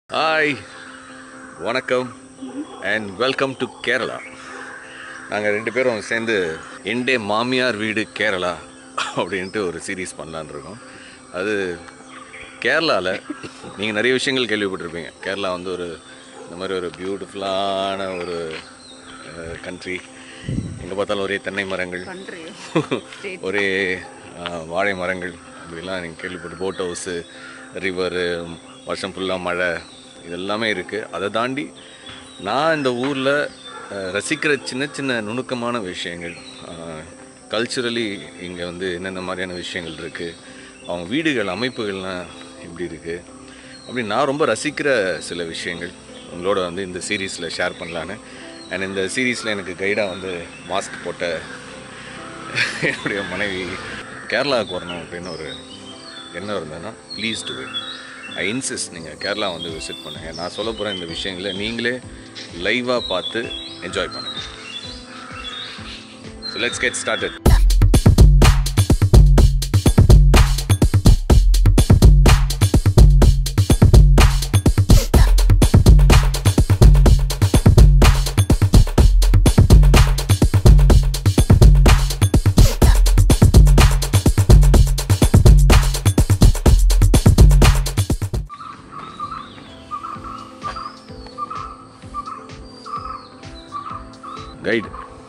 Hi வணக்கம் and welcome to Kerala நாங்கள் ரெண்டு பேரும் சேர்ந்து எண்டே மாமியார் வீடு கேரளா அப்படின்ட்டு ஒரு சீரீஸ் பண்ணலான்னு இருக்கோம் அது கேரளாவில் நீங்கள் நிறைய விஷயங்கள் கேள்விப்பட்டிருப்பீங்க கேரளா வந்து ஒரு இந்த மாதிரி ஒரு பியூட்டிஃபுல்லான ஒரு கண்ட்ரி எங்கே பார்த்தாலும் ஒரே தென்னை மரங்கள் ஒரே அஹ், வாழை மரங்கள் அப்படிலாம் நீங்கள் கேள்விப்பட்டு போட் ஹவுஸு ரிவரு வருஷம் ஃபுல்லாக மழை இதெல்லாமே இருக்குது அதை தாண்டி நான் இந்த ஊரில் ரசிக்கிற சின்ன சின்ன நுணுக்கமான விஷயங்கள் கல்ச்சுரலி இங்கே வந்து என்னென்ன மாதிரியான விஷயங்கள் இருக்குது அவங்க வீடுகள் அமைப்புகள்லாம் எப்படி இருக்குது அப்படி நான் ரொம்ப ரசிக்கிற சில விஷயங்கள் உங்களோட வந்து இந்த சீரீஸில் ஷேர் பண்ணலான்னு அண்ட் இந்த சீரீஸில் எனக்கு கைடாக வந்து மாஸ்க் போட்ட என்னுடைய மனைவி கேரளாவுக்கு வரணும் அப்படின்னு ஒரு எண்ணம் இருந்ததுன்னா please do it I insist நீங்கள் கேரளா வந்து விசிட் பண்ணுங்கள் நான் சொல்ல போகிற இந்த விஷயங்களை நீங்களே லைவாக பார்த்து என்ஜாய் பண்ணுங்கள் so let's get started guide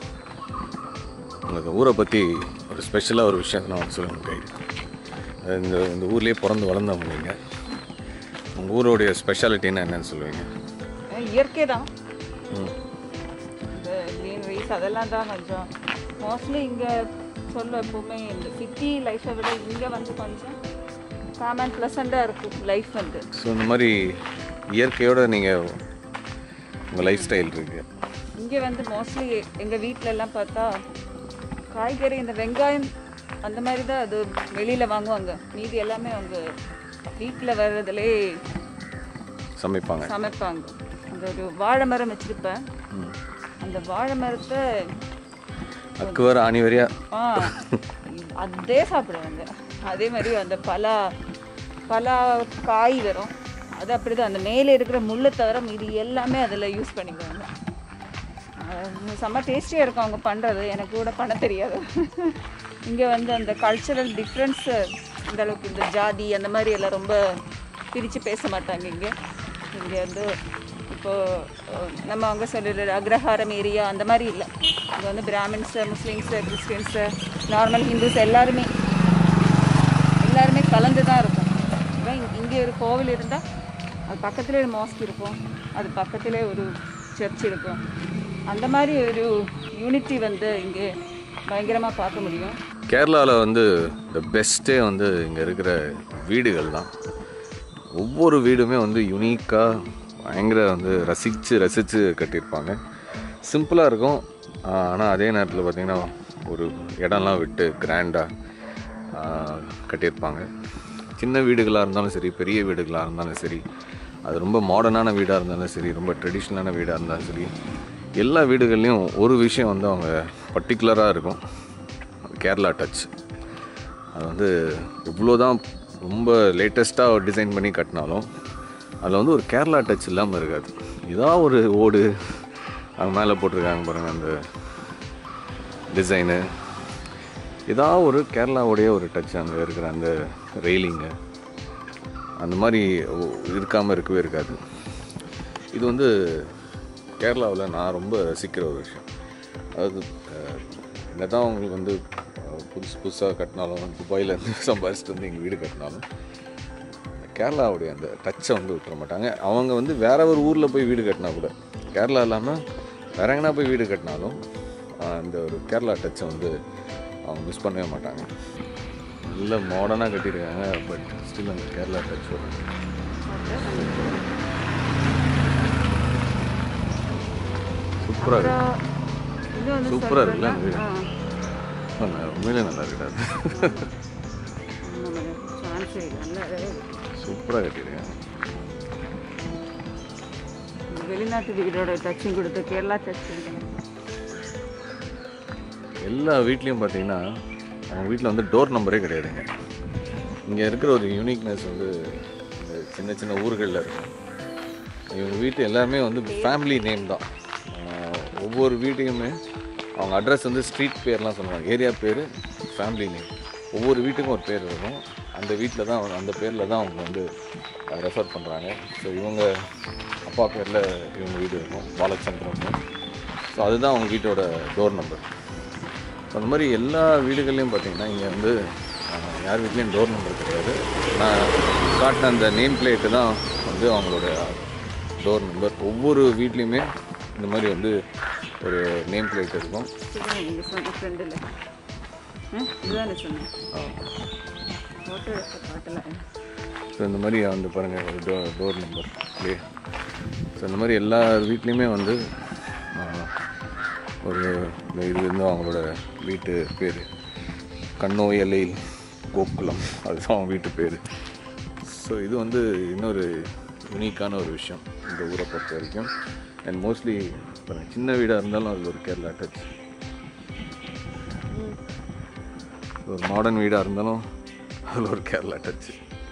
உங்களுக்கு ஊரை பற்றி ஒரு ஸ்பெஷலாக ஒரு விஷயம் நான் வந்து சொல்லணும் கைடு இந்த இந்த ஊர்லேயே பிறந்து வளர்ந்தவங்க நீங்கள் உங்கள் ஊரோடைய ஸ்பெஷாலிட்டின்னா என்னன்னு சொல்லுவீங்க இயற்கை தான் ம் இந்த க்ரீனரிஸ் அதெல்லாம் தான் கொஞ்சம் மோஸ்ட்லி இங்கே சொல்ல எப்பவுமே இந்த சிட்டி லைஃப்பை விட இங்கே வந்து கொஞ்சம் காம் அண்ட் ப்ளசண்ட்டாக இருக்கும் லைஃப் வந்து ஸோ இந்த மாதிரி இயற்கையோட நீங்கள் உங்கள் லைஃப் ஸ்டைல் இருக்குது இங்கே வந்து மோஸ்ட்லி எங்கள் வீட்டில எல்லாம் பார்த்தா காய்கறி இந்த வெங்காயம் அந்த மாதிரி தான் அது வெளியில் வாங்குவாங்க மீதி எல்லாமே அவங்க வீட்டில் வர்றதுலே சமைப்பாங்க சமைப்பாங்க அந்த ஒரு வாழை மரம் வச்சுருப்பேன் ம். அந்த வாழை மரத்தை அக்கு வர ஆணி வரையா ஆ அதே சாப்பிடுவாங்க அதே மாதிரி அந்த பலா பலா காய் வரும் அது அப்படிதான் அந்த மேலே இருக்கிற முள்ளை தவிர மீதி எல்லாமே அதில் யூஸ் பண்ணிக்குவாங்க அது செம்ம டேஸ்டியாக இருக்கும் அவங்க பண்ணுறது எனக்கு கூட பண்ண தெரியாது இங்கே வந்து அந்த கல்ச்சரல் டிஃப்ரென்ஸு இந்த அளவுக்கு இந்த ஜாதி அந்த மாதிரி எல்லாம் ரொம்ப பிரித்து பேச மாட்டாங்க இங்கே இங்கே வந்து இப்போ அஹ், நம்ம அவங்க சொல்லுற அக்ரஹாரம் ஏரியா அந்த மாதிரி இல்லை இங்கே வந்து Brahmins Muslims Christians normal Hindus எல்லாருமே எல்லாருமே கலந்து தான் இருக்கும் இதான் இங்க- இங்கே ஒரு கோவில் இருந்தால் அது பக்கத்துலேயே ஒரு மாஸ்க் இருக்கும் அது பக்கத்திலே ஒரு சர்ச் இருக்கும் அந்த மாதிரி ஒரு யூனிட்டி வந்து இங்கே பயங்கரமாக பார்க்க முடியும் கேரளாவில் வந்து த பெஸ்ட்டே வந்து இங்கே இருக்கிற வீடுகள் தான் ஒவ்வொரு வீடுமே வந்து யுனிக்காக பயங்கர வந்து ரசித்து ரசித்து கட்டியிருப்பாங்க சிம்பிளாக இருக்கும் ஆனால் அதே நேரத்தில் பார்த்திங்கன்னா ஒரு இடம்லாம் விட்டு கிராண்டாக கட்டியிருப்பாங்க சின்ன வீடுகளாக இருந்தாலும் சரி பெரிய வீடுகளாக இருந்தாலும் சரி அது ரொம்ப மாடர்னான வீடாக இருந்தாலும் சரி ரொம்ப ட்ரெடிஷ்னலான வீடாக இருந்தாலும் சரி எல்லா வீடுகள்லேயும் ஒரு விஷயம் வந்து அவங்க பர்டிகுலராக இருக்கும் கேரளா டச் அது வந்து இவ்வளோ தான் ரொம்ப லேட்டஸ்ட்டாக டிசைன் பண்ணி கட்டினாலும் அதில் வந்து ஒரு கேரளா டச் இல்லாமல் இருக்காது இதாக ஒரு ஓடு அங்கே மேலே போட்டிருக்காங்க பாருங்கள் அந்த டிசைனு இதாக ஒரு கேரளாவுடைய ஒரு டச் அங்கே இருக்கிற அந்த ரெயிலிங்கு அந்த மாதிரி இருக்காமல் இருக்கவே இருக்காது இது வந்து கேரளாவில் நான் ரொம்ப ரசிக்கிற ஒரு விஷயம் அதாவது என்ன தான் அவங்களுக்கு வந்து அஹ், புதுசு புதுசாக கட்டினாலும் துபாயிலேருந்து சம்பாதிச்சிட்டு வந்து இங்கே வீடு கட்டினாலும் இந்த கேரளாவுடைய அந்த டச்சை வந்து விட்டுற மாட்டாங்க அவங்க வந்து வேற ஒரு ஊரில் போய் வீடு கட்டினா கூட கேரளா இல்லாமல் வேற எங்கன்னா போய் வீடு கட்டினாலும் அஹ், அந்த ஒரு கேரளா டச்சை வந்து அவங்க மிஸ் பண்ணவே மாட்டாங்க நல்ல மாடர்னாக கட்டியிருக்காங்க பட் ஸ்டில் அந்த கேரளா டச் வரும் சூப்பராக இருக்கு இது வந்து சூப்பரா இருக்குல்ல அந்த வீடு? ஆ ஆ, உண்மையிலே நல்லா இருக்காது சான்ஸே இல்லை நல்லா சூப்பராக கட்டியிருக்காங்க இந்த வெளிநாட்டு வீடோட டச்சும் கொடுத்து கேரளா டச் எல்லா வீட்லேயும் பார்த்தீங்கன்னா அவங்க வீட்டில் வந்து டோர் நம்பரே கிடையாதுங்க இங்கே இருக்கிற ஒரு யூனிக்னஸ் வந்து இந்த சின்ன சின்ன ஊர்களில் இருக்கும் இவங்க வீட்டு எல்லாமே வந்து ஃபேமிலி நேம் தான் ஆஹ் ஒவ்வொரு வீட்டையுமே அவங்க அட்ரஸ் வந்து ஸ்ட்ரீட் பேர்லாம் சொல்லுவாங்க ஏரியா பேர் ஃபேமிலி நேம் ஒவ்வொரு வீட்டுக்கும் ஒரு பேர் இருக்கும் அந்த வீட்டில் தான் அவங்க- அந்த பேரில் தான் அவங்க வந்து ரெஃபர் பண்ணுறாங்க ஸோ இவங்க அப்பா பேரில் இவங்க வீடு இருக்கும் பாலச்சந்திரன் ஸோ அதுதான் அவங்க வீட்டோட டோர் நம்பர் அந்த மாதிரி எல்லா வீடுகள்லையும் பார்த்தீங்கன்னா இங்கே வந்து ஆஹ், யார் வீட்லேயும் டோர் நம்பர் கிடையாது நான் காட்டின அந்த நேம் பிளேட்டு தான் வந்து அவங்களோட டோர் நம்பர் ஒவ்வொரு வீட்லேயுமே இந்த மாதிரி வந்து ஒரு நேம் பிளேட் இருக்கும் இதுதான் நீங்கள் சொன்ன ஃப்ரெண்டில் இதுதானே சொன்னேன் ஃபோட்டோ எடுத்து காட்டல ஸோ இந்த மாதிரி வந்து பாருங்கள் ஒரு டோ டோர் நம்பர் இல்லையே ஸோ இந்த மாதிரி எல்லா வீட்லேயுமே வந்து ஆஹ், ஒரு இந்த இது வந்து அவங்களோட வீட்டு பேர் கண்ணோ எல்லையில் கோகுலம் அதுதான் அவங்க வீட்டு பேர் ஸோ இது வந்து இன்னொரு யூனிக்கான ஒரு விஷயம் இந்த ஊரை பொறுத்த வரைக்கும் அண்ட் மோஸ்ட்லி சின்ன வீடாக இருந்தாலும் அதில் ஒரு கேரளா டச் ஒரு மாடர்ன் வீடாக இருந்தாலும் அதில் ஒரு கேரளா டச்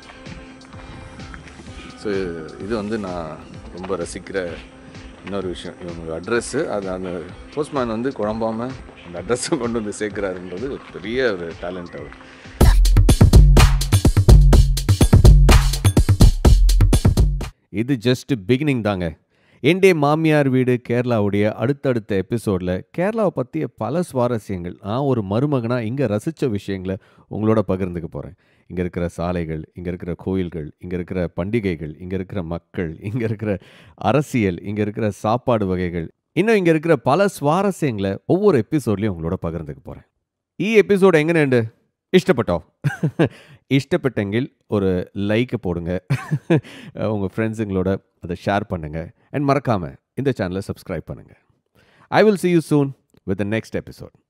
ஸோ இது வந்து நான் ரொம்ப ரசிக்கிற இன்னொரு விஷயம் இவங்க அட்ரஸ்ஸு அது அந்த போஸ்ட்மேன் வந்து குழம்பாமல் அந்த அட்ரஸை கொண்டு வந்து சேர்க்குறாருன்றது ஒரு பெரிய ஒரு டேலண்ட் அவர் இது ஜஸ்ட் பிகினிங் தாங்க என்டே மாமியார் வீடு கேரளாவுடைய அடுத்தடுத்த எபிசோடில் கேரளாவை பற்றிய பல சுவாரஸ்யங்கள் நான் ஒரு மருமகனாக இங்கே ரசித்த விஷயங்களை உங்களோட பகிர்ந்துக்க போகிறேன் இங்கே இருக்கிற சாலைகள் இங்கே இருக்கிற கோயில்கள் இங்கே இருக்கிற பண்டிகைகள் இங்கே இருக்கிற மக்கள் இங்கே இருக்கிற அரசியல் இங்கே இருக்கிற சாப்பாடு வகைகள் இன்னும் இங்கே இருக்கிற பல சுவாரஸ்யங்களை ஒவ்வொரு எபிசோட்லையும் உங்களோட பகிர்ந்துக்க போகிறேன் ഈ എപ്പിസോഡ് എങ്ങനെയുണ്ട് ഇഷ്ടപ്പെട്ടോ ഇഷ്ടപ്പെട്ടെങ്കിൽ ഒരു ലൈക്ക് போடுங்க உங்கள் ஃப்ரெண்ட்ஸுங்களோட அதை ஷேர் பண்ணுங்கள் அண்ட் மறக்காமல் இந்த சேனலை சப்ஸ்கிரைப் பண்ணுங்கள் I will see you soon with the next episode